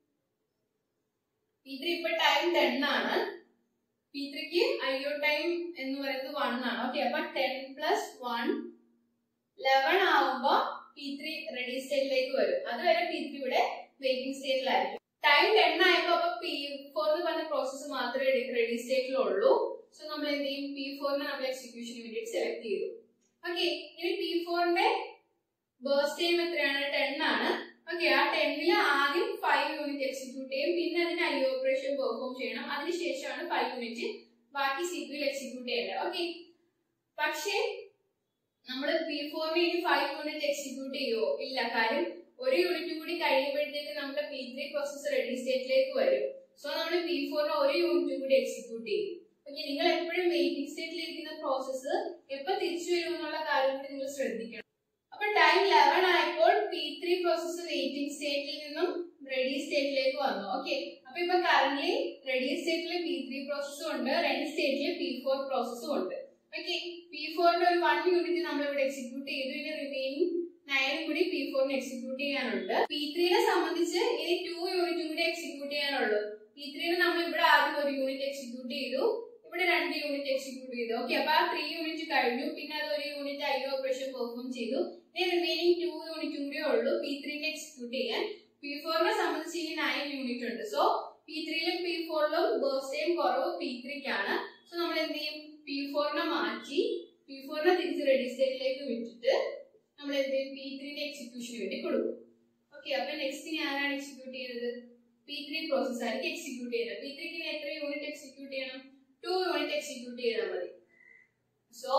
പി ത്രീ ഇപ്പൊ ടൈം ടെൻ ആണ് പി ത്രീക്ക് ഐഒ ടൈം എന്ന് പറയുന്നത് വൺ ആണ് ഓക്കെ അപ്പൊ ടെൻ പ്ലസ് വൺ ലെവൻ ആവുമ്പോ പി ത്രീ റെഡി സ്റ്റേറ്റിലേക്ക് വരും അതുവരെ പി ത്രീ ഇവിടെ വെയിറ്റിംഗ് സ്റ്റേറ്റിലായിരിക്കും ടൈം ടെൻ ആയപ്പോ അപ്പൊ പി ഫോർ എന്ന് പറഞ്ഞ പ്രോസസ്സ് മാത്രമേ റെഡി സ്റ്റേറ്റിലുള്ളൂ സോ നമ്മൾ എന്ത് ചെയ്യും പി ഫോറിനെ നമ്മൾ എക്സിക്യൂഷന് വേണ്ടിയിട്ട് സെലക്ട് ചെയ്തു ഓക്കെ ഇനി പി ഫോറിന്റെ ബേഴ്സ് ടൈം എത്രയാണ് ടെൻ ആണ് ഓക്കെ ആ ടെന്നിൽ ആദ്യം ഫൈവ് യൂണിറ്റ് എക്സിക്യൂട്ട് ചെയ്യും പിന്നെ അതിന് ഐ ഓപ്പറേഷൻ പെർഫോം ചെയ്യണം അതിനുശേഷമാണ് ഫൈവ് യൂണിറ്റ് ബാക്കി സി പി എക്സിക്യൂട്ട് ചെയ്യേണ്ടത് ഓക്കെ പക്ഷേ നമ്മൾ പി ഫോറിന് ഇനി ഫൈവ് യൂണിറ്റ് എക്സിക്യൂട്ട് ചെയ്യുമോ ഇല്ല കാര്യം ഒരു യൂണിറ്റ് കൂടി കഴിയുമ്പോഴത്തേക്ക് നമ്മുടെ പി ത്രീ പ്രോസസ് റെഡി സ്റ്റേറ്റിലേക്ക് വരും സോ നമ്മൾ പി ഫോറിന് ഒരു യൂണിറ്റ് കൂടി എക്സിക്യൂട്ട് ചെയ്യും ഓക്കെ നിങ്ങൾ എപ്പോഴും വെയിറ്റിംഗ് സ്റ്റേറ്റിൽ ഇരിക്കുന്ന പ്രോസസ്സ് എപ്പോ തിരിച്ചു വരും എന്നുള്ള കാര്യം കൂടി നിങ്ങൾ ശ്രദ്ധിക്കണം അപ്പൊ ടൈം ലെവൻ ആയപ്പോൾ പി ത്രീ പ്രോസസ്സ് വെയിറ്റിംഗ് സ്റ്റേറ്റിൽ നിന്നും റെഡി സ്റ്റേറ്റിലേക്ക് വന്നു ഓക്കെ അപ്പൊ ഇപ്പൊ കറന്റ് റെഡി സ്റ്റേറ്റിൽ പി ത്രീ പ്രോസസ്സും ഉണ്ട് റെഡി സ്റ്റേറ്റിൽ പി ഫോർ പ്രോസസ്സും ഉണ്ട് ഓക്കെ പി ഫോറിന്റെ ഒരു വൺ യൂണിറ്റ് നമ്മൾ ഇവിടെ എക്സിക്യൂട്ട് ചെയ്തു ഇനി റിമൈനിങ് നയനും കൂടി പി ഫോറിന് എക്സിക്യൂട്ട് ചെയ്യാനുണ്ട് പി ത്രീനെ സംബന്ധിച്ച് ഇനി ടു യൂണിറ്റും കൂടി എക്സിക്യൂട്ട് ചെയ്യാനുള്ളൂ പി ത്രീനെ നമ്മൾ ഇവിടെ ആദ്യം ഒരു യൂണിറ്റ് എക്സിക്യൂട്ട് ചെയ്തു ഇവിടെ രണ്ട് യൂണിറ്റ് എക്സിക്യൂട്ട് ചെയ്തു ഓക്കെ അപ്പൊ ആ ത്രീ യൂണിറ്റ് കഴിഞ്ഞു പിന്നെ അത് ഒരു യൂണിറ്റ് ഐ ഓപ്പറേഷൻ പെർഫോം ചെയ്തു ഇനി റിമൈനിങ് ടു യൂണിറ്റും കൂടി ഉള്ളൂ പി ത്രീനെ എക്സിക്യൂട്ട് ചെയ്യാൻ പി ഫോറിനെ സംബന്ധിച്ച് ഇനി നയൻ യൂണിറ്റ് ഉണ്ട് സോ പി ത്രീയിലും പി ഫോറിലും ബേഴ്സ് ടൈം കുറവ് പി ത്രീക്കാണ് സോ നമ്മൾ എന്ത് ചെയ്യും പി ഫോറിനെ മാറ്റി പി ഫോറിനെ തിരിച്ച് റെഡി സ്റ്റേറ്റിലേക്ക് വിട്ടിട്ട് നമ്മൾ എന്ത് ചെയ്യും പി ത്രീന്റെ എക്സിക്യൂഷന് വേണ്ടി കൊടുക്കും ഓക്കെ അപ്പൊ നെക്സ്റ്റ് ഇനി ആരാണ് എക്സിക്യൂട്ട് ചെയ്യുന്നത് പി ത്രീ പ്രോസസ് ആയിരിക്കും എക്സിക്യൂട്ട് ചെയ്യുന്നത് പി ത്രീക്ക് എത്ര യൂണിറ്റ് എക്സിക്യൂട്ട് ചെയ്യണം ടു യൂണിറ്റ് എക്സിക്യൂട്ട് ചെയ്താൽ മതി സോ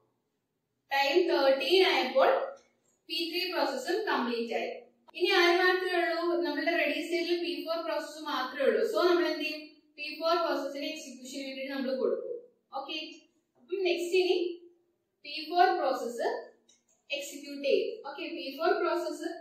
ടൈം തേർട്ടീൻ ആയപ്പോൾ പി ത്രീ പ്രോസസ്സും കംപ്ലീറ്റ് ആയി ഇനി ആര് മാത്രമേ ഉള്ളൂ നമ്മുടെ റെഡി സ്റ്റേജിൽ പി ഫോർ പ്രോസസ്സ് മാത്രമേ ഉള്ളൂ സോ നമ്മൾ എന്ത് ചെയ്യും പി ഫോർ പ്രോസസ്സിന് എക്സിക്യൂഷന് വേണ്ടിയിട്ട് നമ്മൾ കൊടുക്കും ഓക്കെ അപ്പം നെക്സ്റ്റ് ഇനി പി ഫോർ പ്രോസസ്സ് എക്സിക്യൂട്ട് ചെയ്യും okay P four process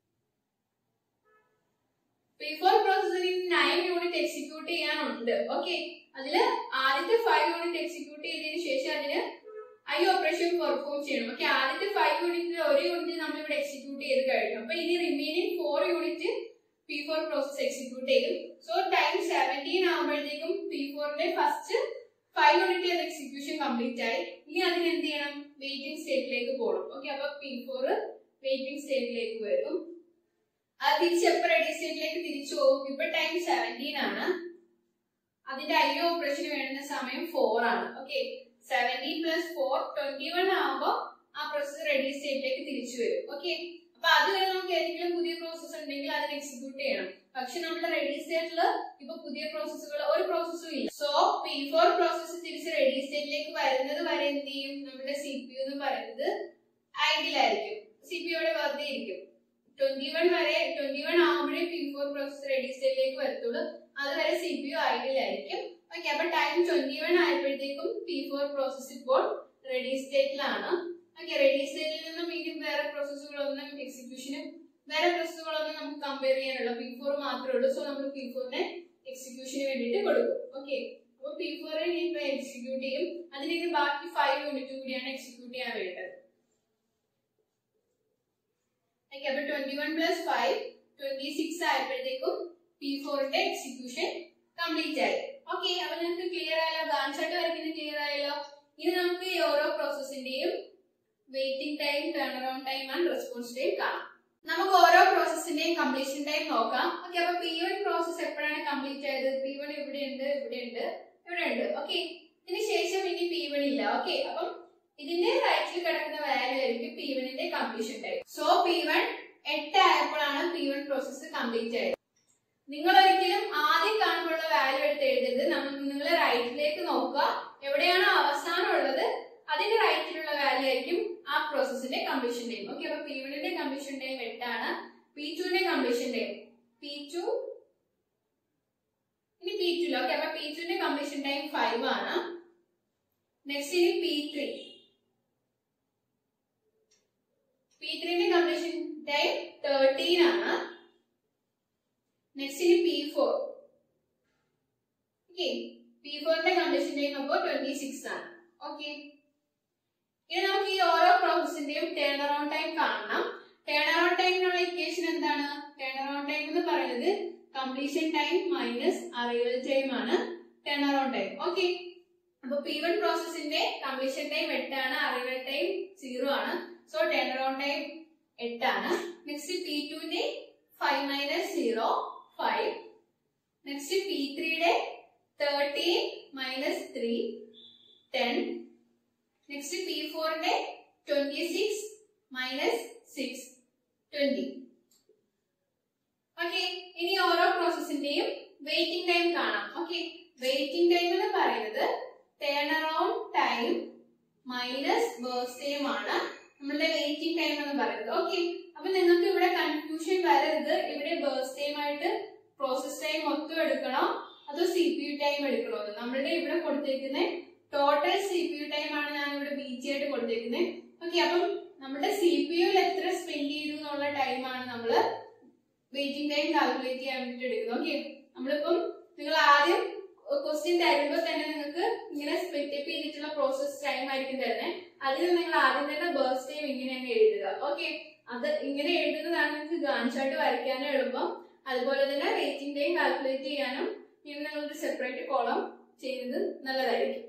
P four പ്രോസസ്സിന് നയൻ യൂണിറ്റ് എക്സിക്യൂട്ട് ചെയ്യാനുണ്ട് ഓക്കെ അതില് ആദ്യത്തെ ഫൈവ് യൂണിറ്റ് എക്സിക്യൂട്ട് ചെയ്തതിന് ശേഷം അതിന് ഐ ഓപ്പറേഷൻ പെർഫോം ചെയ്യണം ഓക്കെ ആദ്യത്തെ ഫൈവ് യൂണിറ്റിൽ ഒരു യൂണിറ്റ് നമ്മൾ ഇവിടെ എക്സിക്യൂട്ട് ചെയ്ത് കഴിഞ്ഞു അപ്പൊ ഇനി remaining four unit P four process execute ചെയ്യും സോ ടൈം സെവൻറ്റീൻ ആകുമ്പോഴത്തേക്കും പി ഫോറിന്റെ first five unit execution complete ആയി ഇനി അതിന് എന്ത് ചെയ്യണം വെയിറ്റിംഗ് സ്റ്റേറ്റിലേക്ക് പോകണം ഓക്കെ അപ്പൊ പി ഫോർ വെയിറ്റിംഗ് സ്റ്റേറ്റിലേക്ക് വരും അത് തിരിച്ച് എപ്പോ റെഡി സ്റ്റേറ്റിലേക്ക് തിരിച്ചു പോകും ഇപ്പൊ ടൈം സെവൻറ്റീൻ ആണ് അതിന്റെ ഐ ഓപ്പറേഷന് വേണ്ടുന്ന സമയം ഫോർ ആണ് okay seventeen plus four twenty one ആകുമ്പോൾ ആ പ്രോസസ് റെഡി സ്റ്റേറ്റിലേക്ക് തിരിച്ചു വരും ഓക്കെ അപ്പൊ അതുവരെ നമുക്ക് ഏതെങ്കിലും പുതിയ പ്രോസസ്സ് ഉണ്ടെങ്കിൽ അതിന് എക്സിക്യൂട്ട് ചെയ്യണം പക്ഷെ നമ്മുടെ റെഡി സ്റ്റേറ്റിൽ ഇപ്പൊ പുതിയ പ്രോസസ്സുകൾ ഒരു പ്രോസസ്സും ഇല്ല സോ പി ഫോർ പ്രോസസ്സ് തിരിച്ച് റെഡി സ്റ്റേറ്റിലേക്ക് വരുന്നത് വരെ എന്ത് ചെയ്യും നമ്മുടെ സി പി യു എന്ന് പറയുന്നത് ഐഡിയലായിരിക്കും സി പി യുടെ വെറുതെ ഇരിക്കും ട്വന്റി വൺ വരെ ട്വന്റി വൺ ആകുമ്പോഴേ പി ഫോർ പ്രോസസ് റെഡി സ്റ്റേറ്റിലേക്ക് വരത്തുള്ളൂ അതുവരെ സി പി യു ഐഡിയലായിരിക്കും ഓക്കെ അപ്പൊ ടൈം ട്വന്റി വൺ ആയപ്പോഴത്തേക്കും പി ഫോർ പ്രോസസ് ഇപ്പോൾ റെഡി സ്റ്റേറ്റിലാണ് ഓക്കെ റെഡി സ്റ്റേറ്റിൽ നിന്നും ഇനി വേറെ പ്രോസസ്സുകളൊന്നും എക്സിക്യൂഷനും വേറെ പ്രോസസ്സുകളൊന്നും നമുക്ക് കമ്പയർ ചെയ്യാനുള്ള പി ഫോർ മാത്രമേ ഉള്ളൂ സോ നമ്മൾ പി ഫോറിനെ എക്സിക്യൂഷന് വേണ്ടിയിട്ട് കൊടുക്കും ഓക്കെ അപ്പൊ പി ഫോറിനെ ഇപ്പൊ എക്സിക്യൂട്ട് ചെയ്യും അതിന് ഇനി ബാക്കി ഫൈവ് യൂണിറ്റ് കൂടിയാണ് എക്സിക്യൂട്ട് ചെയ്യാൻ വേണ്ടത് ഓക്കെ അപ്പൊ twenty one plus five twenty six ആയപ്പോഴത്തേക്കും പി ഫോറിന്റെ എക്സിക്യൂഷൻ കംപ്ലീറ്റ് ആയി ഓക്കെ അപ്പൊ നിങ്ങൾക്ക് ക്ലിയർ ആയല്ലോ ഗാൻ ചാർട്ട് വരയ്ക്കുന്നത് ക്ലിയർ ആയല്ലോ ഇനി നമുക്ക് ഈ ഓരോ പ്രോസസ്സിന്റെയും waiting time turn around time and response time കാണാം നമുക്ക് ഓരോ പ്രോസസ്സിന്റെയും കംപ്ലീഷൻ ടൈം നോക്കാം ഓക്കെ അപ്പൊ പി വൺ പ്രോസസ് എപ്പോഴാണ് കംപ്ലീറ്റ് ആയത് പി വൺ ഇവിടെ ഉണ്ട് ഇവിടെ ഉണ്ട് ഇവിടെ ഉണ്ട് ഓക്കെ ഇതിന് ശേഷം ഇനി പി വൺ ഇല്ല ഓക്കെ അപ്പം ഇതിന്റെ റൈറ്റിൽ കിടക്കുന്ന വാല്യൂ ആയിരിക്കും പി വണ്ണിന്റെ completion time so P one എട്ട് ആയപ്പോഴാണ് പി വൺ പ്രോസസ്സ് കംപ്ലീറ്റ് ആയത് നിങ്ങൾ ഒരിക്കലും ആദ്യം കാണുമ്പോഴുള്ള വാല്യൂ എടുത്ത് എഴുതരുത് നിങ്ങൾ റൈറ്റിലേക്ക് നോക്കുക എവിടെയാണോ അവസാനം ഉള്ളത് അതിന്റെ റൈറ്റിലുള്ള വാല്യൂ ആയിരിക്കും ആ പ്രോസസ്സിന്റെ കംപ്ലീഷൻ ടൈം ഓക്കെ അപ്പൊ പി വണ്ണിന്റെ കംപ്ലീഷൻ ടൈം എട്ടാണ് പി ടുവിന്റെ കംപ്ലീഷൻ ടൈം പി ടു ഇനി പി ടു ഓക്കെ അപ്പൊ പി ടുവിന്റെ കംപ്ലീഷൻ ടൈം ഫൈവ് ആണ് നെക്സ്റ്റ് ഇനി പി ത്രീ പി ത്രീന്റെ കംപ്ലീഷൻ ടൈം തേർട്ടീൻ ആണ് നെക്സ്റ്റ് ഇനി പി ഫോർ ഓക്കെ പി ഫോറിന്റെ കംപ്ലീഷൻ ടൈം അപ്പോൾ ട്വന്റി സിക്സ് ആണ് ഓക്കെ ഇനി നമുക്ക് ഈ ഓരോ പ്രോസസ്സിന്റെയും ടേൺ അറൌണ്ട് ടൈം കാണണം ടേൺ അറൌണ്ട് ടൈമിനുള്ള ഇക്വേഷൻ എന്താണ് ടേൺ അറൌണ്ട് ടൈം എന്ന് പറയുന്നത് completion time minus arrival time ആണ് ടേൺ അറൌണ്ട് ടൈം ഓക്കെ അപ്പൊ പി വൺ പ്രോസസ്സിന്റെ കംപ്ലീഷൻ ടൈം എട്ടാണ് അറൈവൽ ടൈം സീറോ ആണ് സോ ടേൺ അറൌണ്ട് ടൈം എട്ടാണ് നെക്സ്റ്റ് പി ടുവിന്റെ five minus zero five next P ത്രീയുടെ thirteen minus three ten next P ഫോറിന്റെ twenty six minus six twenty okay ഇനി ഓരോ പ്രോസസ്സിന്റെയും വെയിറ്റിംഗ് ടൈം കാണാം ഓക്കെ വെയിറ്റിംഗ് ടൈം എന്ന് പറയുന്നത് turn around time minus burst time ആണ് നമ്മളുടെ വെയിറ്റിംഗ് ടൈം എന്ന് പറയുന്നത് ഓക്കെ അപ്പൊ നിങ്ങൾക്ക് ഇവിടെ കൺഫ്യൂഷൻ വരരുത് ഇവിടെ ബേഴ്സ് ടൈം ആയിട്ട് പ്രോസസ് ടൈം മൊത്തം എടുക്കണോ അതോ സി പി യു ടൈം എടുക്കണോ എന്ന് നമ്മളുടെ ഇവിടെ കൊടുത്തേക്കുന്ന total C P U time ആണ് ഞാൻ ഇവിടെ ബി ജി ആയിട്ട് കൊടുത്തേക്കുന്നത് ഓക്കെ അപ്പം നമ്മുടെ സി പി യുയിൽ എത്ര സ്പെൻഡ് ചെയ്തു എന്നുള്ള ടൈമാണ് നമ്മൾ വെയിറ്റിംഗ് ടൈം കാൽക്കുലേറ്റ് ചെയ്യാൻ വേണ്ടിട്ട് എടുക്കുന്നത് ഓക്കെ നമ്മളിപ്പം നിങ്ങൾ ആദ്യം ക്വസ്റ്റ്യൻ തരുമ്പോൾ തന്നെ നിങ്ങൾക്ക് ഇങ്ങനെ സ്പ്ലിറ്റപ്പ് ചെയ്തിട്ടുള്ള പ്രോസസ് ടൈം ആയിരിക്കും തരുന്നത് അതിൽ നിങ്ങൾ ആദ്യം തന്നെ ബേഴ്സ് ടൈം ഇങ്ങനെ അങ്ങ് എഴുതുക ഓക്കെ അത് ഇങ്ങനെ എഴുതുന്നതാണ് നിങ്ങൾക്ക് ഗാൻചാർട്ട് വരയ്ക്കാനും എളുപ്പം അതുപോലെ തന്നെ വെയിറ്റിംഗ് ടൈം കാൽക്കുലേറ്റ് ചെയ്യാനും ഇങ്ങനെ നിങ്ങളൊരു സെപ്പറേറ്റ് കോളം ചെയ്യുന്നത് നല്ലതായിരിക്കും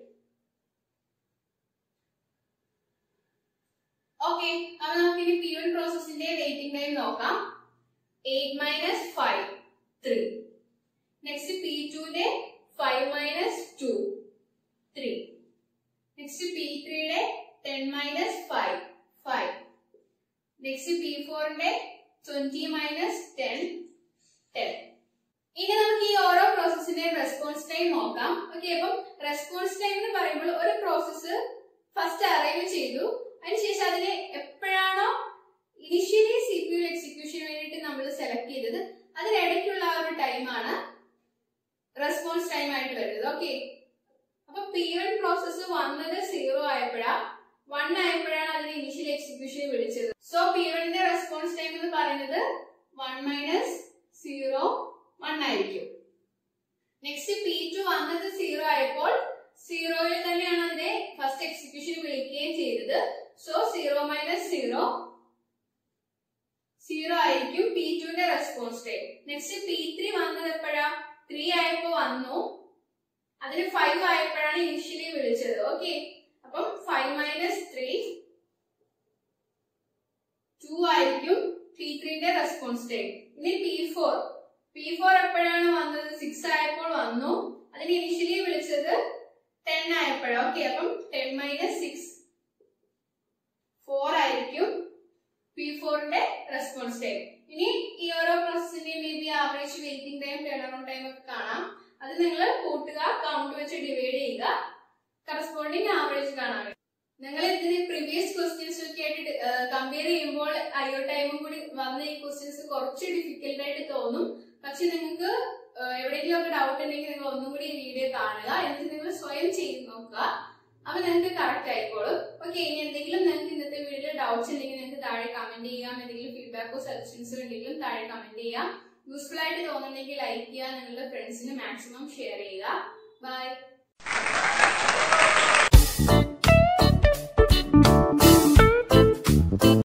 ഓക്കെ അപ്പൊ നമുക്ക് ഇനി P one process waiting time നോക്കാം eight minus five three next P ടുന്റെ five minus two three next P ത്രീയുടെ ten minus five five next P ഫോറിന്റെ ട്വന്റി മൈനസ് ടെൻ ടെൻ ഇനി നമുക്ക് ഈ ഓരോ പ്രോസസ്സിന്റെ റെസ്പോൺസ് ടൈം നോക്കാം ഓക്കെ അപ്പം റെസ്പോൺസ് ടൈം എന്ന് പറയുമ്പോൾ ഒരു പ്രോസസ്സ് ഫസ്റ്റ് അറൈവ് ചെയ്തു അതിനുശേഷം അതിന് എപ്പോഴാണോ ഇനിഷ്യലി സി പി യു എക്സിക്യൂഷന് വേണ്ടിയിട്ട് നമ്മൾ സെലക്ട് ചെയ്തത് അതിനിടയ്ക്കുള്ള ആ ഒരു ടൈമാണ് റെസ്പോൺസ് ടൈം ആയിട്ട് വരുന്നത് ഓക്കെ അപ്പൊ പി വൺ പ്രോസസ്സ് വന്നത് സീറോ ആയപ്പോഴാ വൺ ആയപ്പോഴാണ് അതിന് ഇനിഷ്യൽ എക്സിക്യൂഷൻ വിളിച്ചത് സോ പി വണ്ണിന്റെ റെസ്പോൺസ് ടൈം എന്ന് പറയുന്നത് വൺ മൈനസ് സീറോ വൺ ആയിരിക്കും നെക്സ്റ്റ് പി ടു വന്നത് സീറോ ആയപ്പോൾ സീറോയിൽ തന്നെയാണ് അതിന്റെ ഫസ്റ്റ് എക്സിക്യൂഷൻ വിളിക്കുകയും ചെയ്തത് so zero minus zero zero ആയിരിക്കും പി ടുവിന്റെ response time next P three വന്നത് എപ്പോഴാ ത്രീ ആയപ്പോ വന്നു അതിന് ഫൈവ് ആയപ്പോഴാണ് ഇനിഷ്യലി വിളിച്ചത് ഓക്കെ അപ്പം ഫൈവ് മൈനസ് ത്രീ ടു ആയിരിക്കും പി ത്രീന്റെ റെസ്പോൺസ് ടൈം ഇനി പി ഫോർ പി ഫോർ എപ്പോഴാണ് വന്നത് സിക്സ് ആയപ്പോൾ വന്നു അതിന് ഇനിഷ്യലി വിളിച്ചത് ടെൻ ആയപ്പോഴാണ് ഓക്കെ അപ്പം ടെൻ മൈനസ് സിക്സ് ഫോർ ആയിരിക്കും പി ഫോറിന്റെ റെസ്പോൺസ് ടൈം ഇനി ഈ ഓരോ പ്രോസസ്സിന്റെ may be average waiting time turn around time ഒക്കെ കാണാം അത് നിങ്ങൾ കൂട്ടുക കൗണ്ട് വെച്ച് ഡിവൈഡ് ചെയ്യുക കറസ്പോണ്ടിങ് ആവറേജ് കാണാൻ വേണ്ടി നിങ്ങൾ ഇതിന് പ്രീവിയസ് ക്വസ്റ്റ്യൻസ് ഒക്കെ ആയിട്ട് കമ്പയർ ചെയ്യുമ്പോൾ അയ്യോ ടൈമും കൂടി വന്ന ഈ ക്വസ്റ്റ്യൻസ് കുറച്ച് ഡിഫിക്കൽട്ട് ആയിട്ട് തോന്നും പക്ഷെ നിങ്ങൾക്ക് എവിടെയെങ്കിലും ഒക്കെ ഡൗട്ട് ഉണ്ടെങ്കിൽ നിങ്ങൾ ഒന്നും കൂടി ഈ വീഡിയോ കാണുക എന്നിട്ട് നിങ്ങൾ സ്വയം ചെയ്ത് നോക്കുക അപ്പൊ നിങ്ങൾക്ക് കറക്റ്റ് ആയിക്കോളും ഓക്കെ ഇനി എന്തെങ്കിലും നിങ്ങൾക്ക് ഇന്നത്തെ വീഡിയോയിൽ ഡൗട്ട്സ് ഉണ്ടെങ്കിൽ നിങ്ങൾക്ക് താഴെ കമന്റ് ചെയ്യാം എന്തെങ്കിലും ഫീഡ്ബാക്കോ സജഷൻസോ ഉണ്ടെങ്കിലും താഴെ കമന്റ് ചെയ്യാം യൂസ്ഫുൾ ആയിട്ട് തോന്നുന്നുണ്ടെങ്കിൽ ലൈക്ക് ചെയ്യുക നിങ്ങളുടെ ഫ്രണ്ട്സിന് മാക്സിമം ഷെയർ ചെയ്യുക ബൈ